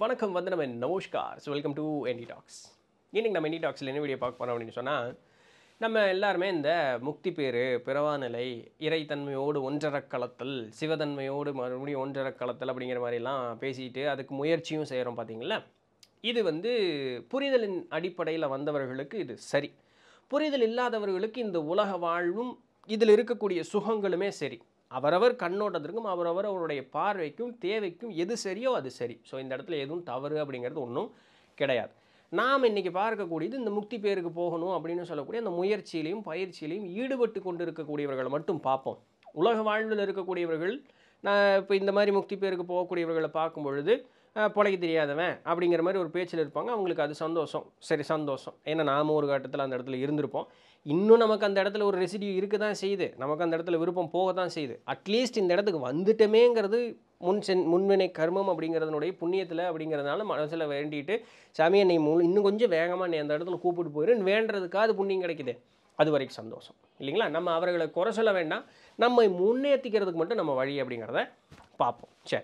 வணக்கம் வந்து நம்ம நமஸ்கார் so welcome to ND talks இன்னைக்கு நம்ம என்டி டாக்ஸில் என்ன வீடியோ பார்க்க போகிறோம் அப்படின்னு சொன்னால் நம்ம எல்லாருமே இந்த முக்தி பேரு பிறவா நிலை இறைத்தன்மையோடு ஒன்றரக் களத்தல் சிவதன்மையோடு மறுபடியும் ஒன்றரக் களத்தல் அப்படிங்கிற மாதிரிலாம் பேசிட்டு அதுக்கு முயற்சியும் செய்கிறோம் பார்த்தீங்களா இது வந்து புரிதலின் அடிப்படையில் வந்தவர்களுக்கு இது சரி புரிதல் இல்லாதவர்களுக்கு இந்த உலக வாழ்வும் இதில் இருக்கக்கூடிய சுகங்களுமே சரி அவரவர் கண்ணோட்டத்திற்கும் அவரவர் அவருடைய பார்வைக்கும் தேவைக்கும் எது சரியோ அது சரி ஸோ இந்த இடத்துல எதுவும் தவறு அப்படிங்கிறது ஒன்றும் கிடையாது நாம் இன்றைக்கி பார்க்கக்கூடியது இந்த முக்தி பேருக்கு போகணும் அப்படின்னு சொல்லக்கூடிய அந்த முயற்சியிலையும் பயிற்சியிலையும் ஈடுபட்டு கொண்டு இருக்கக்கூடியவர்களை மட்டும் பார்ப்போம் உலக வாழ்வில் இருக்கக்கூடியவர்கள் நான் இப்போ இந்த மாதிரி முக்தி பேருக்கு போகக்கூடியவர்களை பார்க்கும் பொழுது அஹ், பொழைக்க தெரியாதவன் அப்படிங்கிற மாதிரி ஒரு பேச்சில் இருப்பாங்க அவங்களுக்கு அது சந்தோஷம் சரி சந்தோஷம் ஏன்னா நாம ஒரு கட்டத்தில் அந்த இடத்துல இருந்திருப்போம் இன்னும் நமக்கு அந்த இடத்துல ஒரு ரெசிடியூ இருக்க தான் செய்யுது நமக்கு அந்த இடத்துல விருப்பம் போக தான் செய்யுது அட்லீஸ்ட் இந்த இடத்துக்கு வந்துட்டமேங்கிறது முன் சென் முன்வினை கர்மம் அப்படிங்கிறதுனுடைய புண்ணியத்தில் அப்படிங்கிறதுனால மனசில் வேண்டிட்டு சாமி என்னை மு இன்னும் கொஞ்சம் வேகமாக நீ அந்த இடத்துல கூப்பிட்டு போயிரு வேண்டுறதுக்காக அது புண்ணியம் கிடைக்குது அது வரைக்கும் சந்தோஷம் இல்லைங்களா நம்ம அவர்களை குறை சொல்ல வேண்டாம் நம்மை முன்னேற்றிக்கிறதுக்கு மட்டும் நம்ம வழி அப்படிங்கிறத பார்ப்போம் சரி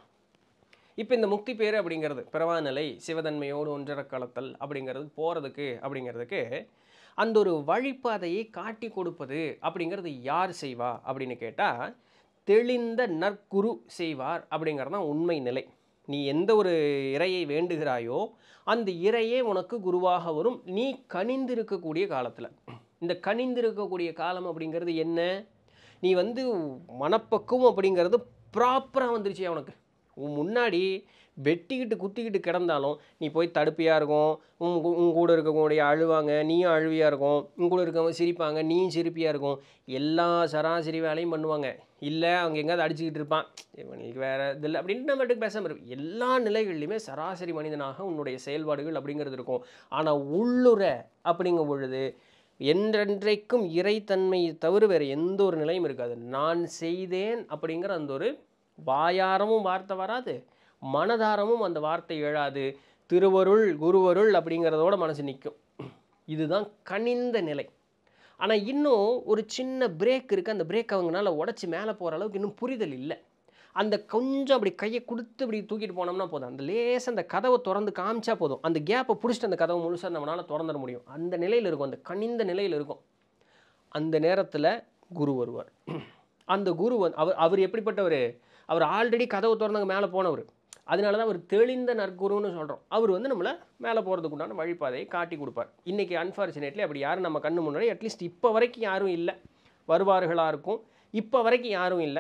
இப்போ இந்த முக்தி பேர் அப்படிங்கிறது பிறவா நிலை சிவதன்மையோடு ஒன்றர கலத்தல் அப்படிங்கிறது போகிறதுக்கு அப்படிங்கிறதுக்கு அந்த ஒரு வழிப்பாதையை காட்டி கொடுப்பது அப்படிங்கிறது யார் செய்வா அப்படின்னு கேட்டால் தெளிந்த நற்குரு செய்வார் அப்படிங்கிறது தான் உண்மை நிலை நீ எந்த ஒரு இறையை வேண்டுகிறாயோ அந்த இறையே உனக்கு குருவாக வரும் நீ கனிந்திருக்கக்கூடிய காலத்தில் இந்த கனிந்திருக்கக்கூடிய காலம் அப்படிங்கிறது என்ன நீ வந்து மனப்பக்குவம் அப்படிங்கிறது ப்ராப்பராக வந்துருச்சு உனக்கு உன் முன்னாடி வெட்டிக்கிட்டு குத்திக்கிட்டு கிடந்தாலும் நீ போய் தடுப்பியாக இருக்கும் உன் கூ- உன் கூட இருக்கக்கூடிய அழுவாங்க நீயும் அழுவியாக இருக்கும் உன் கூட இருக்கவங்க சிரிப்பாங்க நீயும் சிரிப்பியாக இருக்கும் எல்லா சராசரி வேலையும் பண்ணுவாங்க இல்லை அவங்க எங்கேயாவது அடிச்சுக்கிட்டு இருப்பான் இவனுக்கு வேறு இதில் அப்படின்னு நம்ம பாட்டுக்கு பேசாமல் இருக்கும் எல்லா நிலைகள்லையுமே சராசரி மனிதனாக உன்னுடைய செயல்பாடுகள் அப்படிங்கிறது இருக்கும் ஆனால் உள்ளுர அப்படிங்கும் பொழுது என்றென்றைக்கும் இறைத்தன்மையை தவிர வேறு எந்த ஒரு நிலையும் இருக்காது நான் செய்தேன் அப்படிங்கிற அந்த ஒரு வாயாரமும் வார்த்தை வராது மனதாரமும் அந்த வார்த்தை எழாது திருவருள் குருவருள் அப்படிங்கிறதோட மனசு நிற்கும் இதுதான் கனிந்த நிலை ஆனால் இன்னும் ஒரு சின்ன பிரேக் இருக்குது அந்த பிரேக் அவங்கனால உடச்சி மேலே போகிற அளவுக்கு இன்னும் புரிதல் இல்லை அந்த கொஞ்சம் அப்படி கையை கொடுத்து இப்படி தூக்கிட்டு போனோம்னா போதும் அந்த லேசாக அந்த கதவை திறந்து காமிச்சா போதும் அந்த கேப்பை பிடிச்சிட்டு அந்த கதவை முழுசாக நம்மளால் திறந்துட முடியும் அந்த நிலையில் இருக்கும் அந்த கனிந்த நிலையில் இருக்கும் அந்த நேரத்தில் குரு வருவார் அந்த குரு வந்து அவர் அவர் எப்படிப்பட்டவர் அவர் ஆல்ரெடி கதவு திறந்தவங்க மேலே போனவர் அதனால தான் அவர் தெளிந்த நற்குருன்னு சொல்கிறோம் அவர் வந்து நம்மளை மேலே போகிறதுக்கு உண்டான வழிபாதையை காட்டி கொடுப்பார் இன்றைக்கி அன்ஃபார்ச்சுனேட்லி அப்படி யாரும் நம்ம கண்ணு முன்னாடி அட்லீஸ்ட் இப்போ வரைக்கும் யாரும் இல்லை வருவார்களாக இருக்கும் இப்போ வரைக்கும் யாரும் இல்லை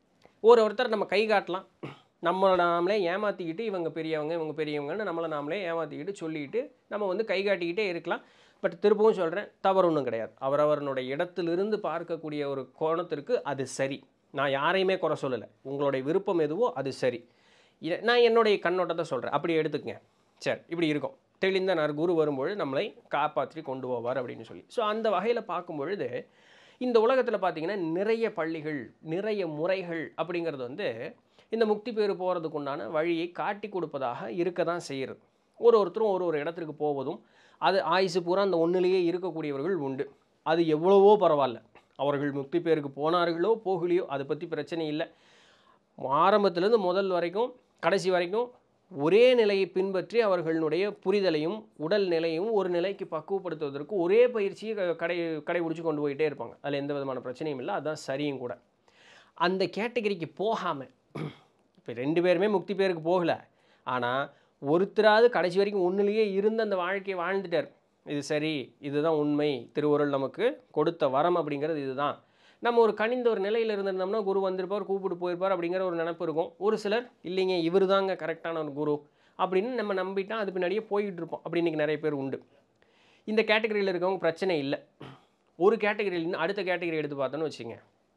ஒரு ஒருத்தர் நம்ம கை காட்டலாம் நம்மளை நாமளே ஏமாற்றிக்கிட்டு இவங்க பெரியவங்க இவங்க பெரியவங்கன்னு நம்மளை நாமளே ஏமாற்றிக்கிட்டு சொல்லிக்கிட்டு நம்ம வந்து கை காட்டிக்கிட்டே இருக்கலாம் பட் திரும்பவும் சொல்கிறேன் தவறு ஒன்றும் கிடையாது அவரவர்களுடைய இடத்திலிருந்து பார்க்கக்கூடிய ஒரு கோணத்திற்கு அது சரி நான் யாரையுமே குறை சொல்லலை உங்களுடைய விருப்பம் எதுவோ அது சரி இ- நான் என்னுடைய கண்ணோட்டத்தை சொல்கிறேன் அப்படி எடுத்துக்கங்க சரி இப்படி இருக்கும் தெளிந்த நர் குரு வரும்பொழுது நம்மளை காப்பாற்றி கொண்டு போவார் அப்படின்னு சொல்லி ஸோ அந்த வகையில் பார்க்கும் பொழுது இந்த உலகத்தில் பார்த்தீங்கன்னா நிறைய பள்ளிகள் நிறைய முறைகள் அப்படிங்கிறது வந்து இந்த முக்தி பேர் போகிறதுக்கு உண்டான வழியை காட்டி கொடுப்பதாக இருக்க தான் செய்கிறது ஒரு ஒருத்தரும் ஒரு ஒரு இடத்திற்கு போவதும் அது ஆயுசு பூரா அந்த ஒன்றிலேயே இருக்கக்கூடியவர்கள் உண்டு அது எவ்வளவோ பரவாயில்ல அவர்கள் முக்தி பேருக்கு போனார்களோ போகலையோ அதை பற்றி பிரச்சனை இல்லை ஆரம்பத்திலேருந்து முதல் வரைக்கும் கடைசி வரைக்கும் ஒரே நிலையை பின்பற்றி அவர்களுடைய புரிதலையும் உடல் நிலையும் ஒரு நிலைக்கு பக்குவப்படுத்துவதற்கு ஒரே பயிற்சியை க- கடை கடைபிடிச்சு கொண்டு போயிட்டே இருப்பாங்க அதில் எந்த விதமான பிரச்சனையும் இல்லை அதுதான் சரியும் கூட அந்த கேட்டகரிக்கு போகாமல் இப்போ ரெண்டு பேருமே முக்தி பேருக்கு போகல ஆனால் ஒருத்தராவது கடைசி வரைக்கும் ஒன்றுலேயே இருந்து அந்த வாழ்க்கையை வாழ்ந்துட்டார் இது சரி இதுதான் உண்மை திருவருள் நமக்கு கொடுத்த வரம் அப்படிங்கிறது இதுதான் நம்ம ஒரு கனிந்த ஒரு நிலையில் இருந்திருந்தோம்னா குரு வந்திருப்பார் கூப்பிட்டு போயிருப்பார் அப்படிங்கிற ஒரு நினைப்பு இருக்கும் ஒரு சிலர் இல்லைங்க இவர் தாங்க கரெக்டான ஒரு குரு அப்படின்னு நம்ம நம்பிட்டா அது பின்னாடியே போய்கிட்டு இருப்போம் அப்படி இன்றைக்கி நிறைய பேர் உண்டு இந்த கேட்டகரியில் இருக்கவங்க பிரச்சனை இல்லை ஒரு கேட்டகரியில் அடுத்த கேட்டகரி எடுத்து பார்த்தோன்னு வச்சுங்க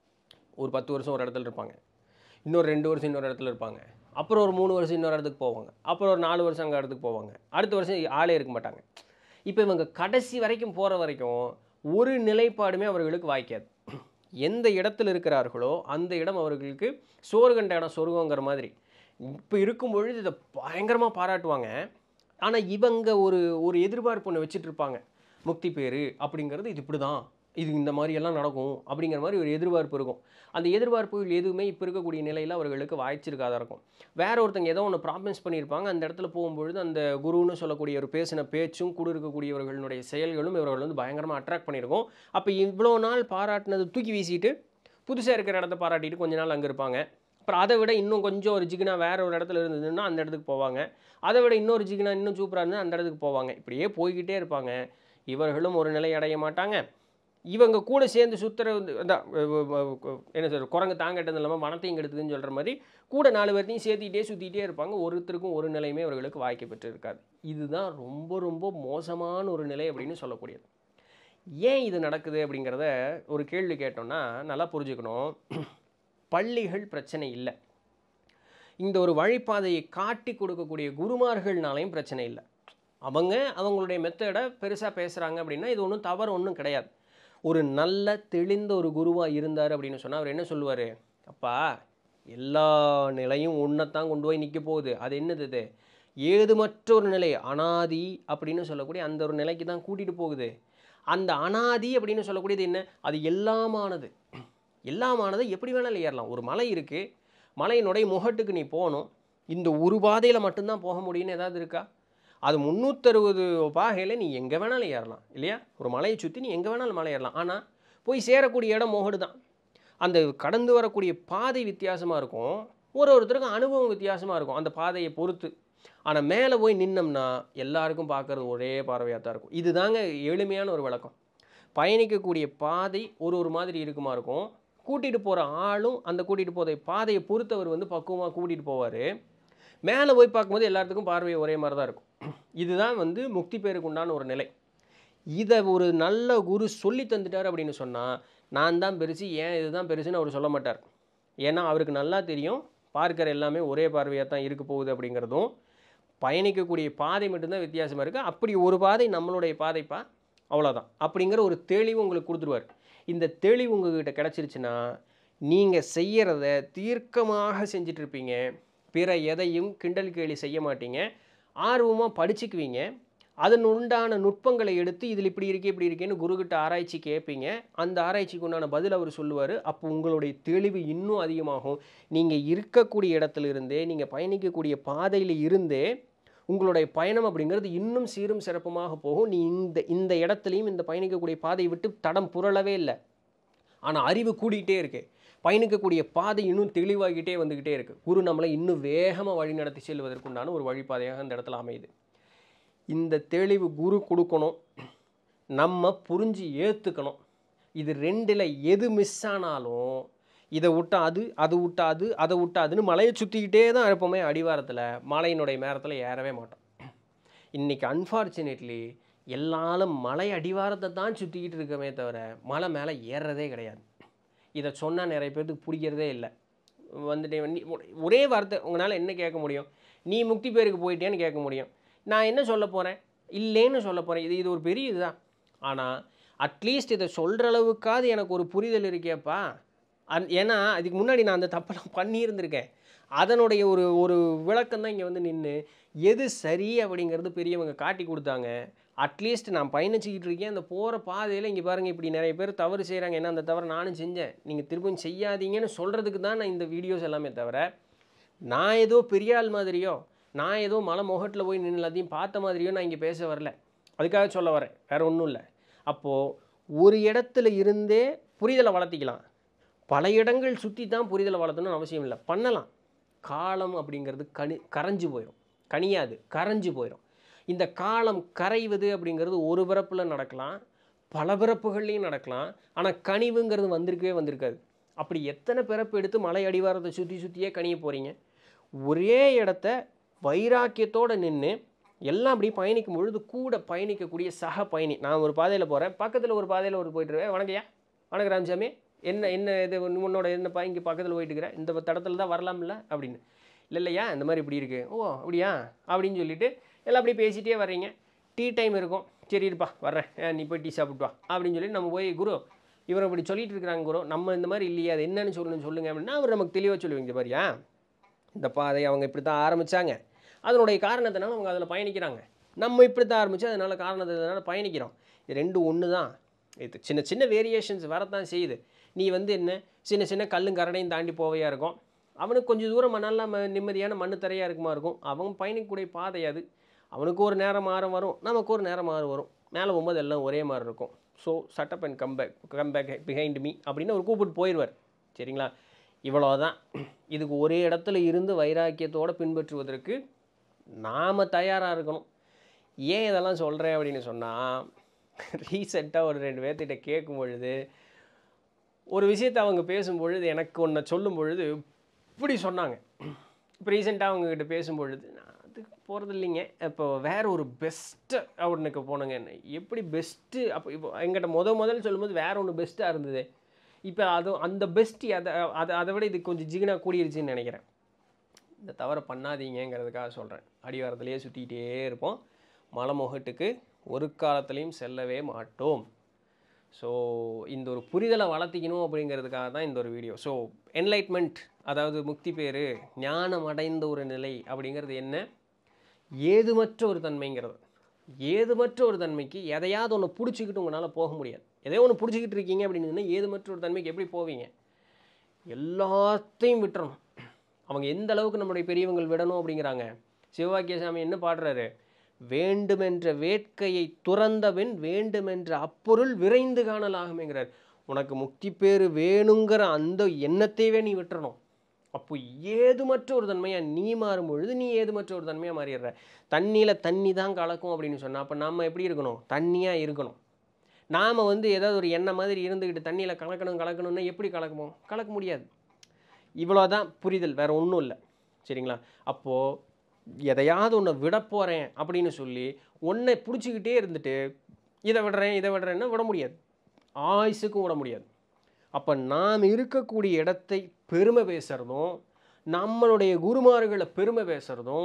ஒரு பத்து வருஷம் ஒரு இடத்துல இருப்பாங்க இன்னொரு ரெண்டு வருஷம் இன்னொரு இடத்துல இருப்பாங்க அப்புறம் ஒரு மூணு வருஷம் இன்னொரு இடத்துக்கு போவாங்க அப்புறம் ஒரு நாலு வருஷம் அங்கே இடத்துக்கு போவாங்க அடுத்த வருஷம் ஆளே இருக்க மாட்டாங்க இப்போ இவங்க கடைசி வரைக்கும் போகிற வரைக்கும் ஒரு நிலைப்பாடுமே அவர்களுக்கு வாய்க்காது எந்த இடத்துல இருக்கிறார்களோ அந்த இடம் அவர்களுக்கு சோறு கண்ட இடம் சொருகங்கிற மாதிரி இப்போ இருக்கும் பொழுது இதை பயங்கரமாக பாராட்டுவாங்க ஆனால் இவங்க ஒரு ஒரு எதிர்பார்ப்பு ஒன்று வச்சுட்டு இருப்பாங்க முக்தி பேர் அப்படிங்கிறது இது இப்படி தான் இது இந்த மாதிரி எல்லாம் நடக்கும் அப்படிங்கிற மாதிரி ஒரு எதிர்பார்ப்பு இருக்கும் அந்த எதிர்பார்ப்புகள் எதுவுமே இப்போ இருக்கக்கூடிய நிலையில் அவர்களுக்கு வாய்ச்சிருக்காத இருக்கும் வேற ஒருத்தங்க ஏதோ ஒன்று ப்ராப்ளம்ஸ் பண்ணியிருப்பாங்க அந்த இடத்துல போகும்பொழுது அந்த குருன்னு சொல்லக்கூடிய ஒரு பேசின பேச்சும் கூட இருக்கக்கூடியவர்களுடைய செயல்களும் இவர்கள் வந்து பயங்கரமாக அட்ராக்ட் பண்ணியிருக்கும் அப்போ இவ்வளோ நாள் பாராட்டினது தூக்கி வீசிட்டு புதுசாக இருக்கிற இடத்த பாராட்டிட்டு கொஞ்ச நாள் அங்கே இருப்பாங்க அப்புறம் அதை விட இன்னும் கொஞ்சம் ஒரு ஜிகினா வேற ஒரு இடத்துல இருந்ததுன்னா அந்த இடத்துக்கு போவாங்க அதை விட இன்னொரு ஜிகினா இன்னும் சூப்பராக இருந்தால் அந்த இடத்துக்கு போவாங்க இப்படியே போய்கிட்டே இருப்பாங்க இவர்களும் ஒரு நிலை அடைய மாட்டாங்க இவங்க கூட சேர்ந்து சுற்றுற அதான் என்ன சொல்ற குரங்கு தாங்கட்டது இல்லாமல் மனத்தையும் கெடுத்துதுன்னு சொல்கிற மாதிரி கூட நாலு பேர்த்தையும் சேர்த்திக்கிட்டே சுற்றிக்கிட்டே இருப்பாங்க ஒருத்தருக்கும் ஒரு நிலையுமே அவர்களுக்கு வாய்க்க பெற்றிருக்காது இதுதான் ரொம்ப ரொம்ப மோசமான ஒரு நிலை அப்படின்னு சொல்லக்கூடியது ஏன் இது நடக்குது அப்படிங்கிறத ஒரு கேள்வி கேட்டோம்னா நல்லா புரிஞ்சுக்கணும் பள்ளிகள் பிரச்சனை இல்லை இந்த ஒரு வழிபாதையை காட்டி கொடுக்கக்கூடிய குருமார்கள்னாலையும் பிரச்சனை இல்லை அவங்க அவங்களுடைய மெத்தடை பெருசாக பேசுகிறாங்க அப்படின்னா இது ஒன்றும் தவறு ஒன்றும் கிடையாது ஒரு நல்ல தெளிந்த ஒரு குருவாக இருந்தார் அப்படின்னு சொன்னால் அவர் என்ன சொல்லுவார் அப்பா எல்லா நிலையும் ஒன்றைத்தான் கொண்டு போய் நிற்க போகுது அது என்னது இது ஏதுமற்ற ஒரு நிலை அனாதி அப்படின்னு சொல்லக்கூடிய அந்த ஒரு நிலைக்கு தான் கூட்டிகிட்டு போகுது அந்த அனாதி அப்படின்னு சொல்லக்கூடியது என்ன அது எல்லாமானது எல்லாமானது எப்படி வேணாலும் ஏறலாம் ஒரு மலை இருக்குது மலையினுடைய முகட்டுக்கு நீ போகணும் இந்த ஒரு பாதையில் மட்டும்தான் போக முடியும்னு ஏதாவது இருக்கா அது முந்நூற்றறுபது பாகையில் நீ எங்கே வேணாலும் ஏறலாம் இல்லையா ஒரு மலையை சுற்றி நீ எங்கே வேணாலும் மலை ஏறலாம் ஆனால் போய் சேரக்கூடிய இடம் முகடு தான் அந்த கடந்து வரக்கூடிய பாதை வித்தியாசமாக இருக்கும் ஒரு ஒருத்தருக்கும் அனுபவம் வித்தியாசமாக இருக்கும் அந்த பாதையை பொறுத்து ஆனால் மேலே போய் நின்னோம்னா எல்லாருக்கும் பார்க்குறது ஒரே பார்வையாக தான் இருக்கும் இதுதாங்க எளிமையான ஒரு விளக்கம் பயணிக்கக்கூடிய பாதை ஒரு ஒரு மாதிரி இருக்குமா இருக்கும் கூட்டிகிட்டு போகிற ஆளும் அந்த கூட்டிகிட்டு போகிற பாதையை பொறுத்தவர் வந்து பக்குவமாக கூட்டிகிட்டு போவார் மேலே போய் பார்க்கும்போது எல்லாத்துக்கும் பார்வை ஒரே மாதிரி தான் இருக்கும் இதுதான் வந்து முக்தி பேருக்கு உண்டான ஒரு நிலை இதை ஒரு நல்ல குரு சொல்லி தந்துட்டார் அப்படின்னு சொன்னால் நான் தான் பெருசு ஏன் இதுதான் பெருசுன்னு அவர் சொல்ல மாட்டார் ஏன்னா அவருக்கு நல்லா தெரியும் பார்க்கிற எல்லாமே ஒரே பார்வையாக தான் இருக்க போகுது அப்படிங்கிறதும் பயணிக்கக்கூடிய பாதை மட்டும்தான் வித்தியாசமாக இருக்குது அப்படி ஒரு பாதை நம்மளுடைய பாதைப்பா அவ்வளோதான் அப்படிங்கிற ஒரு தெளிவு உங்களுக்கு கொடுத்துருவார் இந்த தெளிவு உங்ககிட்ட கிடச்சிருச்சுன்னா நீங்கள் செய்கிறத தீர்க்கமாக செஞ்சுட்டு இருப்பீங்க பிற எதையும் கிண்டல் கேலி செய்ய மாட்டீங்க ஆர்வமாக படிச்சுக்குவீங்க அதன் உண்டான நுட்பங்களை எடுத்து இதில் இப்படி இருக்கே இப்படி இருக்கேன்னு குருக்கிட்ட ஆராய்ச்சி கேட்பீங்க அந்த ஆராய்ச்சிக்கு உண்டான பதில் அவர் சொல்லுவார் அப்போ உங்களுடைய தெளிவு இன்னும் அதிகமாகும் நீங்கள் இருக்கக்கூடிய இடத்துல இருந்தே நீங்கள் பயணிக்கக்கூடிய பாதையில் இருந்தே உங்களுடைய பயணம் அப்படிங்கிறது இன்னும் சீரும் சிறப்புமாக போகும் நீ இந்த இந்த இடத்துலையும் இந்த பயணிக்கக்கூடிய பாதையை விட்டு தடம் புரளவே இல்லை ஆனால் அறிவு கூடிக்கிட்டே இருக்கு பயணிக்கக்கூடிய பாதை இன்னும் தெளிவாகிட்டே வந்துக்கிட்டே இருக்குது குரு நம்மளை இன்னும் வேகமாக வழி நடத்தி செல்வதற்குண்டான ஒரு வழிபாதையாக அந்த இடத்துல அமையுது இந்த தெளிவு குரு கொடுக்கணும் நம்ம புரிஞ்சு ஏற்றுக்கணும் இது ரெண்டில் எது மிஸ் ஆனாலும் இதை விட்டா அது அது விட்டா அது அதை விட்டா அதுன்னு மலையை சுற்றிக்கிட்டே தான் இருப்போமே அடிவாரத்தில் மலையினுடைய நேரத்தில் ஏறவே மாட்டோம் இன்றைக்கி அன்ஃபார்ச்சுனேட்லி எல்லாரும் மலை அடிவாரத்தை தான் சுற்றிக்கிட்டு இருக்கமே தவிர மலை மேலே ஏறுறதே கிடையாது இதை சொன்னால் நிறைய பேர்த்துக்கு பிடிக்கிறதே இல்லை வந்துட்டு நீ- ஒரே வார்த்தை உங்களால் என்ன கேட்க முடியும் நீ முக்தி பேருக்கு போயிட்டேன்னு கேட்க முடியும் நான் என்ன சொல்ல போகிறேன் இல்லைன்னு சொல்ல போகிறேன் இது இது ஒரு பெரிய இதுதான் ஆனால் அட்லீஸ்ட் இதை சொல்கிற அளவுக்காவது எனக்கு ஒரு புரிதல் இருக்கேப்பா அந் ஏன்னா அதுக்கு முன்னாடி நான் அந்த தப்பெல்லாம் பண்ணியிருந்திருக்கேன் அதனுடைய ஒரு ஒரு விளக்கம் தான் இங்கே வந்து நின்று எது சரி அப்படிங்கிறது பெரியவங்க காட்டி கொடுத்தாங்க அட்லீஸ்ட் நான் பயணிச்சுக்கிட்டு இருக்கேன் அந்த போகிற பாதையில் இங்கே பாருங்கள் இப்படி நிறைய பேர் தவறு செய்கிறாங்க ஏன்னா அந்த தவறு நானும் செஞ்சேன் நீங்கள் திரும்பவும் செய்யாதீங்கன்னு சொல்கிறதுக்கு தான் நான் இந்த வீடியோஸ் எல்லாமே தவிர நான் ஏதோ பெரிய ஆள் மாதிரியோ நான் ஏதோ மலை முகட்டில் போய் நின்று எல்லாத்தையும் பார்த்த மாதிரியோ நான் இங்கே பேச வரல அதுக்காக சொல்ல வரேன் வேறு ஒன்றும் இல்லை அப்போது ஒரு இடத்துல இருந்தே புரிதலை வளர்த்திக்கலாம் பல இடங்கள் சுற்றி தான் புரிதலை வளர்த்தணும்னு அவசியம் இல்லை பண்ணலாம் காலம் அப்படிங்கிறது கனி கரைஞ்சு போயிடும் கனியாது கரைஞ்சு போயிடும் இந்த காலம் கரைவது அப்படிங்கிறது ஒரு பிறப்பில் நடக்கலாம் பல பிறப்புகள்லையும் நடக்கலாம் ஆனால் கனிவுங்கிறது வந்திருக்கவே வந்திருக்காது அப்படி எத்தனை பிறப்பு எடுத்து மலை அடிவாரத்தை சுற்றி சுற்றியே கனிய போகிறீங்க ஒரே இடத்த வைராக்கியத்தோடு நின்று எல்லாம் அப்படி பயணிக்கும் பொழுது கூட பயணிக்கக்கூடிய சக பயணி நான் ஒரு பாதையில் போகிறேன் பக்கத்தில் ஒரு பாதையில் ஒரு போயிட்டு இருக்கேன் வணக்கம்யா வணக்கம் ராமசாமி என்ன என்ன இது உன்னோட என்னப்பா இங்கே பக்கத்தில் போயிட்டு இருக்கிறேன் இந்த தடத்தில் தான் வரலாம்ல அப்படின்னு இல்லை இல்லையா இந்த மாதிரி இப்படி இருக்குது ஓ அப்படியா அப்படின்னு சொல்லிட்டு எல்லாம் அப்படியே பேசிகிட்டே வர்றீங்க டீ டைம் இருக்கும் சரி இருப்பா வர்றேன் அஹ் நீ போய் டீ சாப்பிட்டு வா அப்படின்னு சொல்லி நம்ம போய் குரு இவர் இப்படி சொல்லிட்டு இருக்கிறாங்க குரு நம்ம இந்த மாதிரி இல்லையா அது என்னன்னு சொல்லணும் சொல்லுங்க அப்படின்னா அவர் நமக்கு தெளிவாக சொல்லுவீங்க இந்த மாதிரியா இந்த பாதை அவங்க இப்படி தான் ஆரம்பித்தாங்க அதனுடைய காரணத்தினால அவங்க அதில் பயணிக்கிறாங்க நம்ம இப்படி தான் ஆரம்பித்து அதனால காரணத்தினால பயணிக்கிறோம் இது ரெண்டும் ஒன்று தான் இது சின்ன சின்ன வேரியேஷன்ஸ் வரத்தான் செய்யுது நீ வந்து என்ன சின்ன சின்ன கல்லும் கரடையும் தாண்டி போவையாக இருக்கும் அவனுக்கு கொஞ்சம் தூரம் நல்லா ம நிம்மதியான மண்ணு தரையாக இருக்குமா இருக்கும் அவன் பயணிக்கக்கூடிய பாதை அது அவனுக்கு ஒரு நேரம் மாறம் வரும் நமக்கு ஒரு நேரம் மாறும் வரும் மேலே போகும்போது எல்லாம் ஒரே மாதிரி இருக்கும் so shut up and come back come back behind me அப்படின்னு அவர் கூப்பிட்டு போயிடுவார் சரிங்களா இவ்வளோதான் இதுக்கு ஒரே இடத்துல இருந்து வைராக்கியத்தோடு பின்பற்றுவதற்கு நாம் தயாராக இருக்கணும் ஏன் இதெல்லாம் சொல்கிறேன் அப்படின்னு சொன்னால் ரீசெண்டாக ஒரு ரெண்டு பேர்த்திட்ட கேட்கும் பொழுது ஒரு விஷயத்தை அவங்க பேசும் பொழுது எனக்கு ஒன்றை சொல்லும் பொழுது இப்படி சொன்னாங்க இப்போ ரீசெண்டாக அவங்கக்கிட்ட பேசும் பொழுது நான் அதுக்கு போகிறது இல்லைங்க இப்போ வேற ஒரு பெஸ்ட்டு அவனுக்கு போனங்க எப்படி பெஸ்ட்டு அப்போ இப்போ எங்கிட்ட முத முதல்ல சொல்லும்போது வேற ஒன்று பெஸ்ட்டாக இருந்தது இப்போ அது அந்த பெஸ்ட்டு அதை அதை அதை விட இது கொஞ்சம் ஜிகினா கூடிருச்சுன்னு நினைக்கிறேன் இந்த தவறை பண்ணாதீங்கங்கிறதுக்காக சொல்கிறேன் அடிவாரத்திலேயே சுற்றிக்கிட்டே இருப்போம் மலைமுகட்டுக்கு ஒரு காலத்துலேயும் செல்லவே மாட்டோம் ஸோ இந்த ஒரு புரிதலை வளர்த்திக்கணும் அப்படிங்கிறதுக்காக தான் இந்த ஒரு வீடியோ ஸோ என்லைட்மெண்ட் அதாவது முக்தி பேர் ஞானம் அடைந்த ஒரு நிலை அப்படிங்கிறது என்ன ஏதுமற்ற ஒரு தன்மைங்கிறது ஏதுமற்ற ஒரு தன்மைக்கு எதையாவது ஒன்று பிடிச்சிக்கிட்டு உங்களால் போக முடியாது எதையோ ஒன்று பிடிச்சிக்கிட்டு இருக்கீங்க அப்படின்னு சொன்னா ஏதுமற்ற ஒரு தன்மைக்கு எப்படி போவீங்க எல்லாத்தையும் விட்டுறணும் அவங்க எந்த அளவுக்கு நம்முடைய பெரியவங்கள் விடணும் அப்படிங்கிறாங்க சிவவாக்கிய சாமி என்ன பாடுறாரு வேண்டுமென்ற வேட்கையை துறந்தபின் வேண்டுமென்ற அப்பொருள் விரைந்து காணலாகுமேங்கிறார் உனக்கு முக்தி பேறு வேணுங்கிற அந்த எண்ணத்தையே நீ விட்டுறணும் அப்போ ஏதுமற்ற ஒரு தன்மையாக நீ மாறும் பொழுது நீ ஏதுமற்ற ஒரு தன்மையாக மாறிடுற தண்ணியில் தண்ணி தான் கலக்கும் அப்படின்னு சொன்னால் அப்போ நாம் எப்படி இருக்கணும் தண்ணியாக இருக்கணும் நாம் வந்து ஏதாவது ஒரு எண்ணெய் மாதிரி இருந்துக்கிட்டு தண்ணியில் கலக்கணும் கலக்கணும்னா எப்படி கலக்குமோ கலக்க முடியாது இவ்வளோ தான் புரிதல் வேறு ஒன்றும் இல்லை சரிங்களா அப்போது எதையாவது ஒன்று விட போகிறேன் அப்படின்னு சொல்லி ஒன்றை பிடிச்சிக்கிட்டே இருந்துட்டு இதை விடுறேன் இதை விடுறேன்னா விட முடியாது ஆயுசுக்கும் விட முடியாது அப்போ நாம் இருக்கக்கூடிய இடத்தை பெருமை பேசுகிறதும் நம்மளுடைய குருமார்களை பெருமை பேசுகிறதும்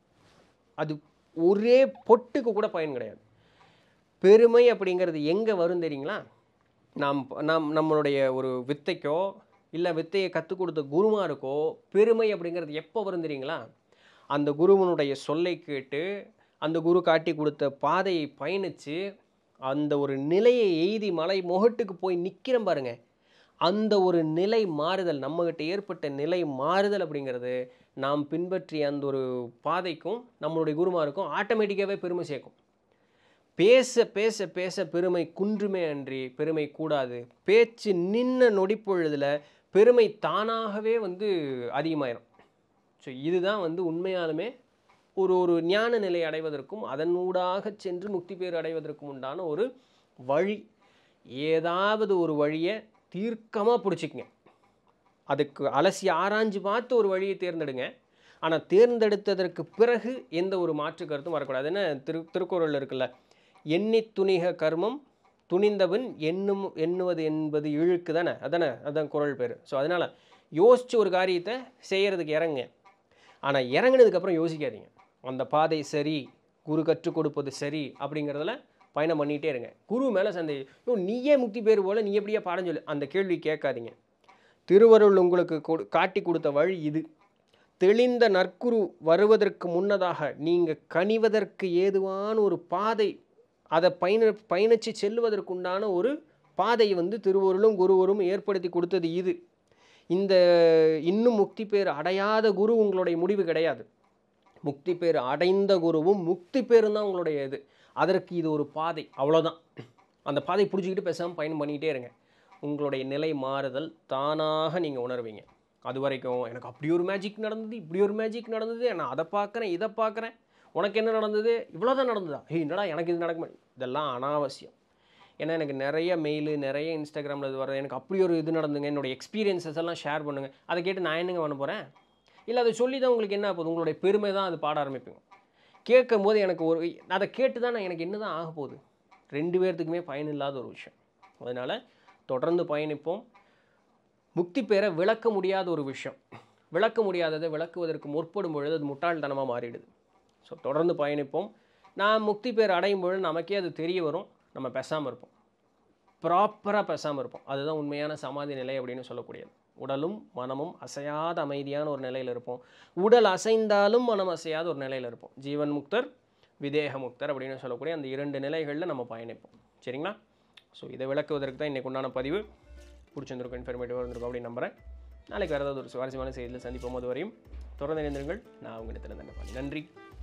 அது ஒரே பொட்டுக்கு கூட பயன் கிடையாது பெருமை அப்படிங்கிறது எங்கே வரும் தெரியுங்களா நாம் நாம் நம்மளுடைய ஒரு வித்தைக்கோ இல்லை வித்தையை கற்றுக் கொடுத்த குருமாருக்கோ பெருமை அப்படிங்கிறது எப்போ வரும் தெரியுங்களா அந்த குருவனுடைய சொல்லை கேட்டு அந்த குரு காட்டி கொடுத்த பாதையை பயணித்து அந்த ஒரு நிலையை எய்தி மலை முகட்டுக்கு போய் நிற்கிறோம் பாருங்க அந்த ஒரு நிலை மாறுதல் நம்மகிட்ட ஏற்பட்ட நிலை மாறுதல் அப்படிங்கிறது நாம் பின்பற்றிய அந்த ஒரு பாதைக்கும் நம்மளுடைய குருமாருக்கும் ஆட்டோமேட்டிக்காகவே பெருமை சேர்க்கும் பேச பேச பேச பெருமை குன்றுமே அன்றி பெருமை கூடாது பேச்சு நின்ன நொடிப்பொழுதில் பெருமை தானாகவே வந்து அதிகமாயிரும் ஸோ இதுதான் வந்து உண்மையாலுமே ஒரு ஒரு ஞான நிலை அடைவதற்கும் அதனூடாக சென்று முக்தி பேர் அடைவதற்கும் உண்டான ஒரு வழி ஏதாவது ஒரு வழியை தீர்க்கமாக பிடிச்சிக்கங்க அதுக்கு அலசி ஆராய்ஞ்சு பார்த்து ஒரு வழியை தேர்ந்தெடுங்க ஆனால் தேர்ந்தெடுத்ததற்கு பிறகு எந்த ஒரு மாற்று கருத்தும் வரக்கூடாது என்ன திரு திருக்குறள் இருக்குல்ல எண்ணி துணிக கர்மம் துணிந்தவன் எண்ணும் எண்ணுவது என்பது இழுக்கு தானே அதானே அதான் குறள் பேர் ஸோ அதனால் யோசித்து ஒரு காரியத்தை செய்கிறதுக்கு இறங்குங்க ஆனால் இறங்குனதுக்கப்புறம் யோசிக்காதீங்க அந்த பாதை சரி குரு கற்றுக் கொடுப்பது சரி அப்படிங்கிறதுல பயணம் பண்ணிகிட்டே இருங்க குரு மேலே சந்தேகம் யோ நீயே முக்தி பேர் போல நீ எப்படியா பாடம் சொல்லு அந்த கேள்வி கேட்காதீங்க திருவருள் உங்களுக்கு கொடு காட்டி கொடுத்த வழி இது தெளிந்த நற்குரு வருவதற்கு முன்னதாக நீங்கள் கனிவதற்கு ஏதுவான ஒரு பாதை அதை பயண பயணித்து செல்வதற்குண்டான ஒரு பாதையை வந்து திருவருளும் குருவரும் ஏற்படுத்தி கொடுத்தது இது இந்த இன்னும் முக்தி பேர் அடையாத குரு உங்களுடைய முடிவு கிடையாது முக்தி பேர் அடைந்த குருவும் முக்தி பேரும் தான் உங்களுடைய இது அதற்கு இது ஒரு பாதை அவ்வளோதான் அந்த பாதை பிடிச்சிக்கிட்டு பேசாமல் பயணம் பண்ணிக்கிட்டே இருங்க உங்களுடைய நிலை மாறுதல் தானாக நீங்கள் உணர்வீங்க அது வரைக்கும் எனக்கு அப்படி ஒரு மேஜிக் நடந்தது இப்படி ஒரு மேஜிக் நடந்தது நான் அதை பார்க்குறேன் இதை பார்க்குறேன் உனக்கு என்ன நடந்தது இவ்வளோ தான் நடந்ததா ஏய் என்னடா எனக்கு இது நடக்க மாட்டேங்குது இதெல்லாம் அனாவசியம் ஏன்னா எனக்கு நிறைய மெயிலு நிறைய இன்ஸ்டாகிராமில் இது வர எனக்கு அப்படி ஒரு இது நடந்துங்க என்னோட எக்ஸ்பீரியன்சஸ் எல்லாம் ஷேர் பண்ணுங்கள் அதை கேட்டு நான் என்னங்க பண்ண போகிறேன் இல்லை அதை சொல்லி தான் உங்களுக்கு என்ன போகுது உங்களுடைய பெருமை தான் அது பாட ஆரம்பிப்பீங்க கேட்கும் போது எனக்கு ஒரு அதை கேட்டு தான் நான் எனக்கு என்ன தான் ஆக போகுது ரெண்டு பேர்த்துக்குமே பயனில்லாத ஒரு விஷயம் அதனால் தொடர்ந்து பயணிப்போம் முக்தி பெற விளக்க முடியாத ஒரு விஷயம் விளக்க முடியாததை விளக்குவதற்கு முற்படும் பொழுது அது முட்டாள்தனமாக மாறிடுது ஸோ தொடர்ந்து பயணிப்போம் நான் முக்தி பேர் அடையும் பொழுது நமக்கே அது தெரிய வரும் நம்ம பேசாமல் இருப்போம் ப்ராப்பராக பேசாமல் இருப்போம் அதுதான் உண்மையான சமாதி நிலை அப்படின்னு சொல்லக்கூடியது உடலும் மனமும் அசையாத அமைதியான ஒரு நிலையில் இருப்போம் உடல் அசைந்தாலும் மனம் அசையாத ஒரு நிலையில் இருப்போம் ஜீவன் முக்தர் விதேக முக்தர் அப்படின்னு சொல்லக்கூடிய அந்த இரண்டு நிலைகளில் நம்ம பயணிப்போம் சரிங்களா ஸோ இதை விளக்குவதற்கு தான் இன்றைக்கு உண்டான பதிவு பிடிச்சிருந்திருக்கும் இன்ஃபர்மேட்டிவாக இருந்திருக்கும் அப்படின்னு நம்புறேன் நாளைக்கு வேறு ஏதாவது ஒரு சுவாரஸ்யமான செய்தியில் சந்திப்போம் அது வரையும் தொடர்ந்து இணைந்திருங்கள் நான் உங்கள் இடத்துல நன்றி